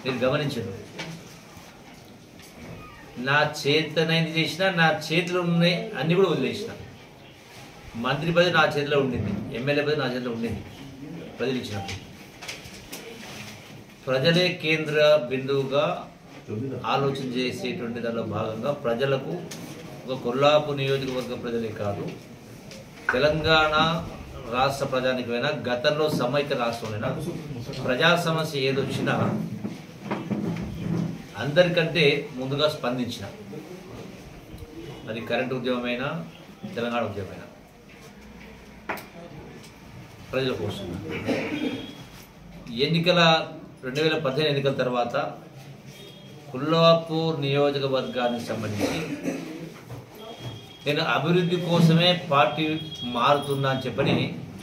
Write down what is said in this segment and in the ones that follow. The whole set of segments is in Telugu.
మీరు గమనించండి నా చేతనైంది చేసిన నా చేతిలో ఉన్నాయి అన్ని కూడా వదిలేసిన మంత్రి పదవి నా చేతిలో ఉండింది ఎమ్మెల్యే పదవి నా చేతిలో ఉండింది ప్రజలు ఇచ్చినప్పుడు ప్రజలే కేంద్ర బిందువుగా ఆలోచన చేసేటువంటి దానిలో భాగంగా ప్రజలకు ఒక కొల్లాపు నియోజకవర్గ ప్రజలే కాదు తెలంగాణ రాష్ట్ర ప్రజానికైనా గతంలో సమైక్య రాష్ట్రంలోనైనా ప్రజా సమస్య ఏదొచ్చినా అందరికంటే ముందుగా స్పందించిన అది కరెంటు ఉద్యమమైనా తెలంగాణ ఉద్యమమైనా ప్రజల కోసం ఎన్నికల రెండు వేల పదిహేను ఎన్నికల తర్వాత కుల్లాపూర్ నియోజకవర్గానికి సంబంధించి నేను అభివృద్ధి కోసమే పార్టీ మారుతున్నా అని చెప్పని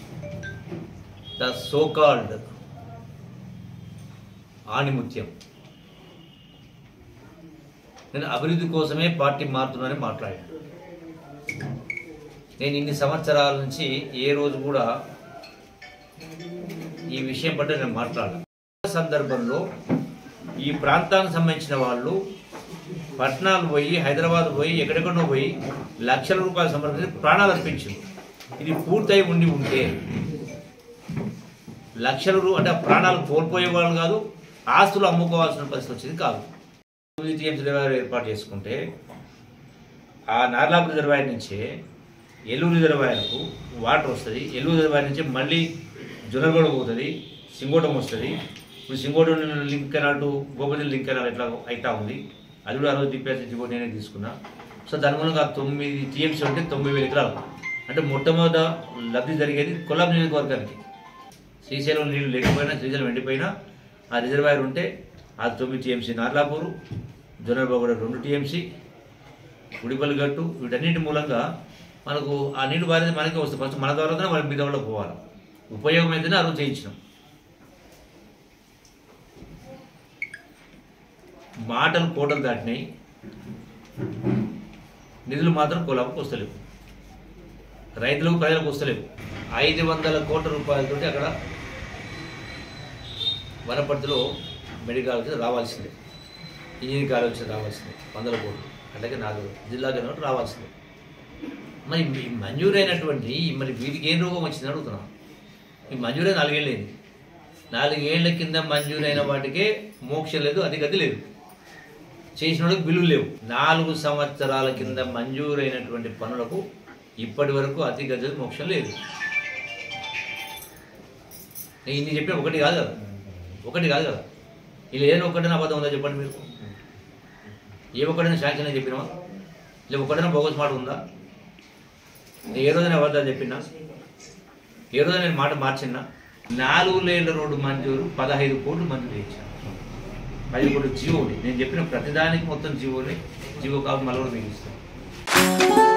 ద సోకాల్డ్ ఆణిముత్యం నేను అభివృద్ధి కోసమే పార్టీ మారుతున్నానని మాట్లాడాను నేను ఇన్ని సంవత్సరాల నుంచి ఏ రోజు కూడా ఈ విషయం పట్ల నేను మాట్లాడాను సందర్భంలో ఈ ప్రాంతానికి సంబంధించిన వాళ్ళు పట్టణాలు పోయి హైదరాబాద్ పోయి ఎక్కడెక్కడో పోయి లక్షల రూపాయలు సమర్పించి ప్రాణాలు అర్పించింది ఇది పూర్తయి ఉండి ఉంటే లక్షల రూ అంటే ఆ ప్రాణాలు కోల్పోయే వాళ్ళు కాదు ఆస్తులు అమ్ముకోవాల్సిన పరిస్థితి వచ్చింది కాదు టీఎంసీ రిజర్వాయర్ ఏర్పాటు చేసుకుంటే ఆ నార్లాపు రిజర్వాయర్ నుంచే ఎల్లూరు రిజర్వాయర్కు వాటర్ వస్తుంది ఎల్లూరు రిజర్వాయర్ నుంచి మళ్ళీ జొన్నగూడ పోతుంది సింగోటం వస్తుంది ఇప్పుడు Singotam link canal to Gopathi link canal ఎట్లా అయితా ఉంది అది కూడా ఆ రోజు డిపిఎస్ నుంచి కూడా నేనే తీసుకున్నా సో దాని మూలంగా ఆ తొమ్మిది టీఎంసీ ఉంటే తొమ్మిది వేల ఎకరాలు అంటే మొట్టమొదట లబ్ధి జరిగేది కొల్లాం నియోజకవర్గానికి శ్రీశైలం నీళ్లు లేకపోయినా శ్రీశైలం ఎండిపోయినా ఆ రిజర్వాయర్ ఉంటే ఆ తొమ్మిది టీఎంసీ నార్లాపూరు జొన్నబాగూడ రెండు టీఎంసీ గుడిపల్లి గట్టు వీటన్నిటి మూలంగా మనకు ఆ నీళ్ళు బారేది మనకే వస్తుంది ఫస్ట్ మన ద్వారానే మన మీద వాళ్ళకి పోవాలి ఉపయోగం అయితేనే ఆ రోజు చేయించినాం మాటలు కోటలు దాటినాయి నిధులు మాత్రం కులాలకు వస్తలేవు రైతులకు ప్రజలకు వస్తలేవు ఐదు వందల కోట్ల రూపాయలతోటి అక్కడ వనపర్తిలో మెడికల్ కాలేజ్ రావాల్సిందే ఇంజనీరింగ్ కాలేజ్ రావాల్సిందే వందల కోట్లు అలాగే నాలుగు జిల్లా కన్నా రావాల్సిందే మరి ఈ మంజూరైనటువంటి మరి వీటికి ఏం రోగం వచ్చింది అడుగుతున్నాం ఈ మంజూరే నాలుగేళ్ళైంది నాలుగేళ్ల కింద మంజూరైన వాటికే మోక్షం లేదు అది గతి లేదు చేసిన వాళ్ళకి బిల్లులు లేవు నాలుగు సంవత్సరాల కింద మంజూరైనటువంటి పనులకు ఇప్పటి వరకు అతి గతి మోక్షం లేదు నేను ఇన్ని చెప్పిన ఒకటి కాదు కదా ఒకటి కాదు కదా ఇలా ఏదో ఒకటైనా అబద్ధం ఉందా చెప్పండి మీరు ఏ ఒక్కడైనా శాంక్షన్ అని చెప్పినావా లేదా ఒకటైనా బోగస్ మాట ఉందా నేను ఏ రోజైనా అబద్ధాలు చెప్పినా ఏ రోజైనా నేను మాట మార్చినా నాలుగు లేన్ల రోడ్డు మంజూరు పదహైదు కోట్లు మంజూరు చేయించాను పది కోట్లు జీవోని నేను చెప్పిన ప్రతిదానికి మొత్తం జీవోని జీవో కావాలి మళ్ళీ కూడా మీకు ఇస్తాను